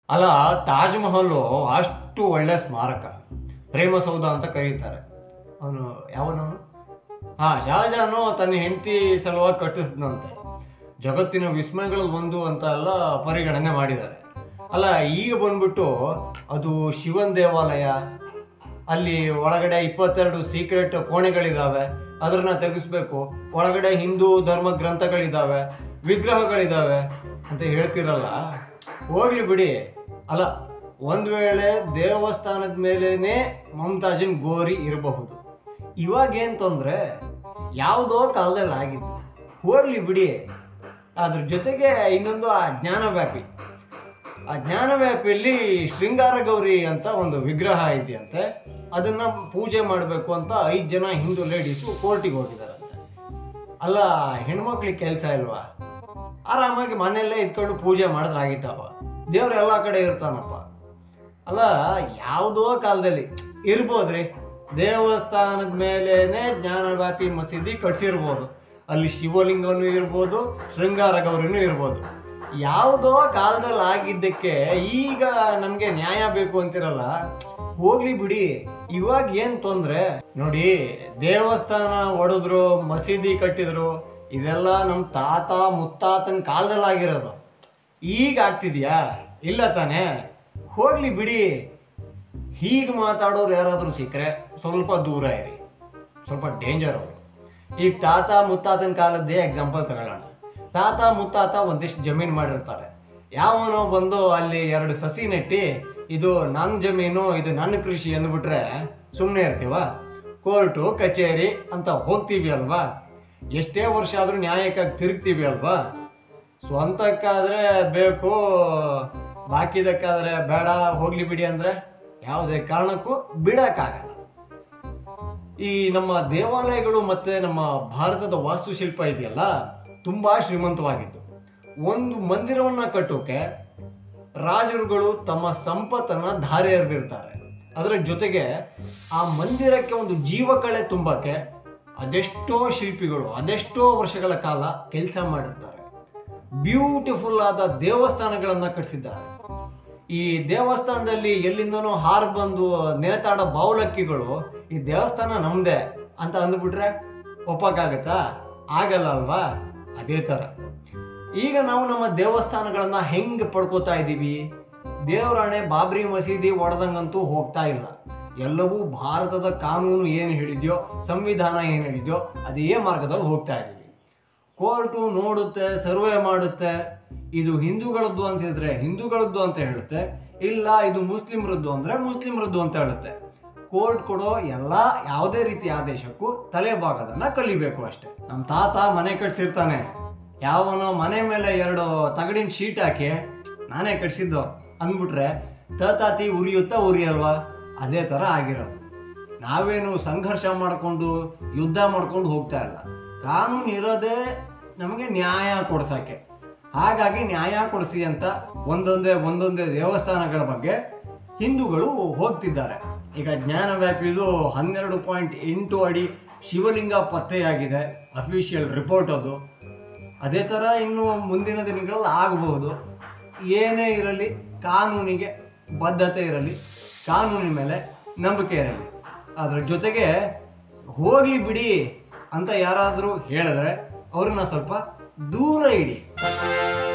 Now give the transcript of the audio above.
ಅಲ್ಲ ತಾಜ್ ಮಹಲ್ ಅಷ್ಟು ಒಳ್ಳೆ ಸ್ಮಾರಕ ಪ್ರೇಮ ಸೌಧ ಅಂತ ಕರೀತಾರೆ ಅವನು ಯಾವನವನು ಹಾ ಶಹಜಾನು ತನ್ನ ಹೆಂಡತಿ ಸಲುವಾಗಿ ಕಟ್ಟಿಸಿದಂತೆ ಜಗತ್ತಿನ ವಿಸ್ಮಯಗಳಲ್ಲಿ ಒಂದು ಅಂತ ಎಲ್ಲ ಪರಿಗಣನೆ ಮಾಡಿದ್ದಾರೆ ಅಲ್ಲ ಈಗ ಬಂದ್ಬಿಟ್ಟು ಅದು ಶಿವನ್ ದೇವಾಲಯ ಅಲ್ಲಿ ಒಳಗಡೆ ಇಪ್ಪತ್ತೆರಡು ಸೀಕ್ರೆಟ್ ಕೋಣೆಗಳಿದಾವೆ ಅದನ್ನ ತೆಗೆಸ್ಬೇಕು ಒಳಗಡೆ ಹಿಂದೂ ಧರ್ಮ ಗ್ರಂಥಗಳಿದಾವೆ ವಿಗ್ರಹಗಳಿದಾವೆ ಅಂತ ಹೇಳ್ತಿರಲ್ಲ ಹೋಗ್ಲಿ ಬಿಡಿ ಅಲ್ಲ ಒಂದ್ ವೇಳೆ ದೇವಸ್ಥಾನದ ಮೇಲೇನೆ ಮಮತಾಜಿನ್ ಗೋರಿ ಇರಬಹುದು ಇವಾಗ ಏನ್ ತೊಂದ್ರೆ ಯಾವುದೋ ಕಾಲದಲ್ಲಿ ಆಗಿದ್ದು ಹೋಗ್ಲಿ ಬಿಡಿ ಅದ್ರ ಜೊತೆಗೆ ಇನ್ನೊಂದು ಆ ಜ್ಞಾನವ್ಯಾಪಿ ಆ ಜ್ಞಾನವ್ಯಾಪಿಯಲ್ಲಿ ಶೃಂಗಾರ ಗೌರಿ ಅಂತ ಒಂದು ವಿಗ್ರಹ ಇದೆಯಂತೆ ಅದನ್ನ ಪೂಜೆ ಮಾಡಬೇಕು ಅಂತ ಐದು ಜನ ಹಿಂದೂ ಲೇಡೀಸು ಕೋರ್ಟಿಗೆ ಹೋಗಿದಾರಂತೆ ಅಲ್ಲ ಹೆಣ್ಮಕ್ಳಿಗೆ ಕೆಲಸ ಇಲ್ವಾ ಆರಾಮಾಗಿ ಮನೆಯಲ್ಲೇ ಇದ್ಕೊಂಡು ಪೂಜೆ ಮಾಡಿದ್ರೆ ಆಗಿತ್ತವ ದೇವ್ರು ಎಲ್ಲ ಕಡೆ ಇರ್ತಾನಪ್ಪ ಅಲ್ಲ ಯಾವುದೋ ಕಾಲದಲ್ಲಿ ಇರ್ಬೋದ್ರಿ ದೇವಸ್ಥಾನದ ಮೇಲೇನೆ ಜ್ಞಾನವ್ಯಾಪಿ ಮಸೀದಿ ಕಟ್ಸಿರ್ಬೋದು ಅಲ್ಲಿ ಶಿವಲಿಂಗನೂ ಇರ್ಬೋದು ಶೃಂಗಾರ ಗೌರಿನೂ ಇರ್ಬೋದು ಯಾವುದೋ ಕಾಲದಲ್ಲಿ ಆಗಿದ್ದಕ್ಕೆ ಈಗ ನಮಗೆ ನ್ಯಾಯ ಬೇಕು ಅಂತಿರಲ್ಲ ಹೋಗ್ಲಿ ಬಿಡಿ ಇವಾಗ ಏನ್ ತೊಂದ್ರೆ ನೋಡಿ ದೇವಸ್ಥಾನ ಒಡೆದ್ರು ಮಸೀದಿ ಕಟ್ಟಿದ್ರು ಇದೆಲ್ಲ ನಮ್ಮ ತಾತ ಮುತ್ತಾತನ ಕಾಲದಲ್ಲಿ ಆಗಿರೋದು ಈಗ ಆಗ್ತಿದ್ಯಾ ಇಲ್ಲ ತಾನೇ ಹೋಗ್ಲಿ ಬಿಡಿ ಹೀಗೆ ಮಾತಾಡೋರು ಯಾರಾದರೂ ಸಿಕ್ಕರೆ ಸ್ವಲ್ಪ ದೂರ ಇರಿ ಸ್ವಲ್ಪ ಡೇಂಜರ್ ಅವರು ಈಗ ತಾತ ಮುತ್ತಾತನ ಕಾಲದ್ದೇ ಎಕ್ಸಾಂಪಲ್ ತಗೊಳ್ಳೋಣ ತಾತ ಮುತ್ತಾತ ಒಂದಿಷ್ಟು ಜಮೀನು ಮಾಡಿರ್ತಾರೆ ಯಾವನೋ ಬಂದು ಅಲ್ಲಿ ಎರಡು ಸಸಿ ನೆಟ್ಟಿ ಇದು ನನ್ನ ಜಮೀನು ಇದು ನನ್ನ ಕೃಷಿ ಅಂದ್ಬಿಟ್ರೆ ಸುಮ್ಮನೆ ಇರ್ತೀವ ಕೋರ್ಟು ಕಚೇರಿ ಅಂತ ಹೋಗ್ತೀವಿ ಅಲ್ವಾ ಎಷ್ಟೇ ವರ್ಷ ಆದರೂ ನ್ಯಾಯಕ್ಕಾಗಿ ತಿರುಗ್ತೀವಿ ಅಲ್ವಾ ಸ್ವಂತಕ್ಕಾದ್ರೆ ಬೇಕು ಬಾಕಿದಕ್ಕಾದ್ರೆ ಬೇಡ ಹೋಗ್ಲಿ ಬಿಡಿ ಅಂದ್ರೆ ಯಾವುದೇ ಕಾರಣಕ್ಕೂ ಬಿಡಕ್ಕಾಗಲ್ಲ ಈ ನಮ್ಮ ದೇವಾಲಯಗಳು ಮತ್ತೆ ನಮ್ಮ ಭಾರತದ ವಾಸ್ತುಶಿಲ್ಪ ಇದೆಯಲ್ಲ ತುಂಬಾ ಶ್ರೀಮಂತವಾಗಿದ್ದು ಒಂದು ಮಂದಿರವನ್ನ ಕಟ್ಟೋಕೆ ರಾಜರುಗಳು ತಮ್ಮ ಸಂಪತ್ತನ್ನ ಧಾರೆ ಎರೆದಿರ್ತಾರೆ ಅದರ ಜೊತೆಗೆ ಆ ಮಂದಿರಕ್ಕೆ ಒಂದು ಜೀವಕಳೆ ತುಂಬಕ್ಕೆ ಅದೆಷ್ಟೋ ಶಿಲ್ಪಿಗಳು ಅದೆಷ್ಟೋ ವರ್ಷಗಳ ಕಾಲ ಕೆಲಸ ಮಾಡಿರ್ತಾರೆ ಬ್ಯೂಟಿಫುಲ್ ಆದ ದೇವಸ್ಥಾನಗಳನ್ನ ಕಟ್ಟಿಸಿದ್ದಾರೆ ಈ ದೇವಸ್ಥಾನದಲ್ಲಿ ಎಲ್ಲಿಂದನೋ ಹಾರ್ ಬಂದು ನೇತಾಡೋ ಬಾವಲಕ್ಕಿಗಳು ಈ ದೇವಸ್ಥಾನ ನಮ್ದೇ ಅಂತ ಅಂದ್ಬಿಟ್ರೆ ಒಪ್ಪಕ್ಕಾಗತ್ತಾ ಆಗಲ್ಲ ಅಲ್ವಾ ಅದೇ ತರ ಈಗ ನಾವು ನಮ್ಮ ದೇವಸ್ಥಾನಗಳನ್ನ ಹೆಂಗ್ ಪಡ್ಕೋತಾ ಇದ್ದೀವಿ ದೇವರಾಣೆ ಬಾಬ್ರಿ ಮಸೀದಿ ಒಡೆದಂಗಂತೂ ಹೋಗ್ತಾ ಇಲ್ಲ ಎಲ್ಲವೂ ಭಾರತದ ಕಾನೂನು ಏನು ಹೇಳಿದ್ಯೋ ಸಂವಿಧಾನ ಏನು ಹೇಳಿದ್ಯೋ ಅದೇ ಮಾರ್ಗದಲ್ಲಿ ಹೋಗ್ತಾ ಇದ್ದೀವಿ ಕೋರ್ಟು ನೋಡುತ್ತೆ ಸರ್ವೆ ಮಾಡುತ್ತೆ ಇದು ಹಿಂದೂಗಳದ್ದು ಅನ್ಸಿದ್ರೆ ಹಿಂದೂಗಳದ್ದು ಅಂತ ಹೇಳುತ್ತೆ ಇಲ್ಲ ಇದು ಮುಸ್ಲಿಮ್ರದ್ದು ಅಂದ್ರೆ ಮುಸ್ಲಿಮ್ರದ್ದು ಅಂತ ಹೇಳುತ್ತೆ ಕೋರ್ಟ್ ಕೊಡೋ ಎಲ್ಲ ಯಾವುದೇ ರೀತಿಯ ಆದೇಶಕ್ಕೂ ತಲೆಬಾಗೋದನ್ನ ಕಲಿಬೇಕು ಅಷ್ಟೇ ನಮ್ಮ ತಾತ ಮನೆ ಕಟ್ಸಿರ್ತಾನೆ ಯಾವನೋ ಮನೆ ಮೇಲೆ ಎರಡು ತಗಡಿನ ಶೀಟ್ ಹಾಕಿ ನಾನೇ ಕಟ್ಸಿದ್ದು ಅಂದ್ಬಿಟ್ರೆ ತತಾತಿ ಉರಿಯುತ್ತಾ ಉರಿಯಲ್ವಾ ಅದೇ ಥರ ಆಗಿರೋದು ನಾವೇನು ಸಂಘರ್ಷ ಮಾಡಿಕೊಂಡು ಯುದ್ಧ ಮಾಡ್ಕೊಂಡು ಹೋಗ್ತಾ ಇಲ್ಲ ಕಾನೂನು ಇರೋದೇ ನಮಗೆ ನ್ಯಾಯ ಕೊಡ್ಸಕ್ಕೆ ಹಾಗಾಗಿ ನ್ಯಾಯ ಕೊಡಿಸಿ ಅಂತ ಒಂದೊಂದೇ ಒಂದೊಂದೇ ದೇವಸ್ಥಾನಗಳ ಬಗ್ಗೆ ಹಿಂದೂಗಳು ಹೋಗ್ತಿದ್ದಾರೆ ಈಗ ಜ್ಞಾನವ್ಯಾಪಿದು ಹನ್ನೆರಡು ಪಾಯಿಂಟ್ ಎಂಟು ಅಡಿ ಶಿವಲಿಂಗ ಪತ್ತೆಯಾಗಿದೆ ಅಫಿಷಿಯಲ್ ರಿಪೋರ್ಟ್ ಅದು ಅದೇ ಥರ ಇನ್ನು ಮುಂದಿನ ದಿನಗಳಲ್ಲಿ ಆಗಬಹುದು ಏನೇ ಇರಲಿ ಕಾನೂನಿಗೆ ಬದ್ಧತೆ ಇರಲಿ ಕಾನೂನಿನ ಮೇಲೆ ನಂಬಿಕೆ ಇರಲಿ ಅದರ ಜೊತೆಗೆ ಹೋಗ್ಲಿ ಬಿಡಿ ಅಂತ ಯಾರಾದರೂ ಹೇಳಿದ್ರೆ ಅವ್ರನ್ನ ಸ್ವಲ್ಪ ದೂರ ಇಡಿ